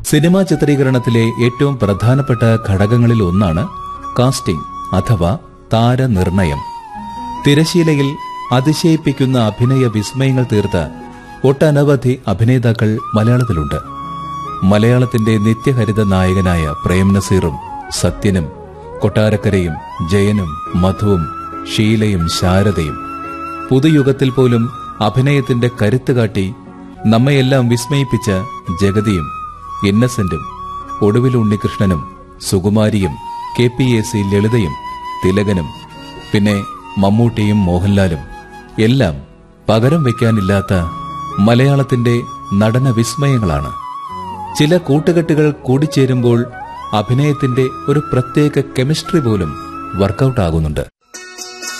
cinema ചിത്രീകരണത്തിലെ ഏറ്റവും പ്രധാനപ്പെട്ട ഘടകങ്ങളിൽ ഒന്നാണ് കാസ്റ്റിംഗ് അഥവാ താരനിർണയം തിരശീലയിൽ അതിശയിപ്പിക്കുന്ന അഭിനയ വിസ്മയങ്ങൾ തീർത്ത ഒട്ടനവധി അഭിനേതാക്കൾ മലയാളത്തിലുണ്ട് മലയാളത്തിന്റെ നിത്യഹരിത നായകനായ പ്രേം നസീറും സത്യനും കൊട്ടാരക്കരയും ജയനും മധുവും ഷീലയും ശാരദയും പുതുയുഗത്തിൽ പോലും അഭിനയത്തിന്റെ കരുത്ത് കാട്ടി നമ്മയെല്ലാം വിസ്മയിപ്പിച്ച ജഗതിയും ഇന്നസെന്റും ഒടുവിൽ ഉണ്ണികൃഷ്ണനും സുകുമാരിയും കെ പി എ സി ലളിതയും തിലകനും പിന്നെ മമ്മൂട്ടിയും മോഹൻലാലും എല്ലാം പകരം വയ്ക്കാനില്ലാത്ത മലയാളത്തിന്റെ നടന വിസ്മയങ്ങളാണ് ചില കൂട്ടുകെട്ടുകൾ കൂടിച്ചേരുമ്പോൾ അഭിനയത്തിന്റെ ഒരു പ്രത്യേക കെമിസ്ട്രി പോലും വർക്കൗട്ട് ആകുന്നുണ്ട്